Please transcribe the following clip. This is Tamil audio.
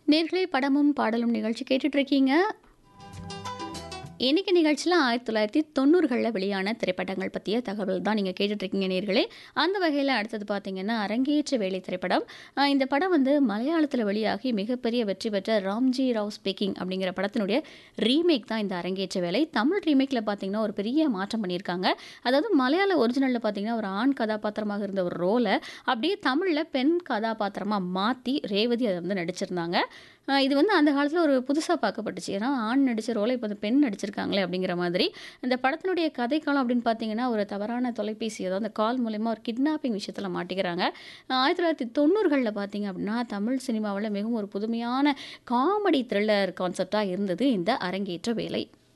நேர்களே படமும் பாடலும் நிகழ்ச்சி கேட்டுட்டு இருக்கீங்க இன்னைக்கு நிகழ்ச்சியில் ஆயிரத்தி தொள்ளாயிரத்தி தொண்ணூறுகளில் வெளியான திரைப்படங்கள் பற்றிய தகவல் தான் நீங்கள் கேட்டுட்ருக்கீங்க நேர்களே அந்த வகையில் அடுத்தது பார்த்தீங்கன்னா அரங்கேற்ற வேலை திரைப்படம் ஆஹ் இந்த படம் வந்து மலையாளத்தில் வெளியாகி மிகப்பெரிய வெற்றி பெற்ற ராம்ஜி ராவ் ஸ்பீக்கிங் அப்படிங்கிற படத்தினுடைய ரீமேக் தான் இந்த அரங்கேற்ற வேலை தமிழ் ரீமேக்கில் பார்த்தீங்கன்னா ஒரு பெரிய மாற்றம் பண்ணியிருக்காங்க அதாவது மலையாள ஒரிஜினலில் பார்த்தீங்கன்னா ஒரு ஆண் கதாபாத்திரமாக இருந்த ஒரு ரோலை அப்படியே தமிழில் பெண் கதாபாத்திரமாக மாற்றி ரேவதி அதை வந்து நடிச்சிருந்தாங்க ஆஹ் இது வந்து அந்த காலத்தில் ஒரு புதுசாக பார்க்கப்பட்டுச்சு ஏன்னா ஆண் நடித்த ரோலை இப்போ வந்து பெண் நடிச்சிருக்காங்களே அப்படிங்கிற மாதிரி இந்த படத்தினுடைய கதைக்காலம் அப்படின்னு பார்த்தீங்கன்னா ஒரு தவறான தொலைபேசி அதாவது அந்த கால் மூலயமா ஒரு கிட்னாப்பிங் விஷயத்தில் மாட்டிக்கிறாங்க ஆஹ் ஆயிரத்தி தொள்ளாயிரத்தி தொண்ணூறுகளில் பார்த்தீங்க அப்படின்னா தமிழ் சினிமாவில் மிகவும் ஒரு புதுமையான காமெடி த்ரில்லர் கான்செப்டாக இருந்தது இந்த அரங்கேற்ற வேலை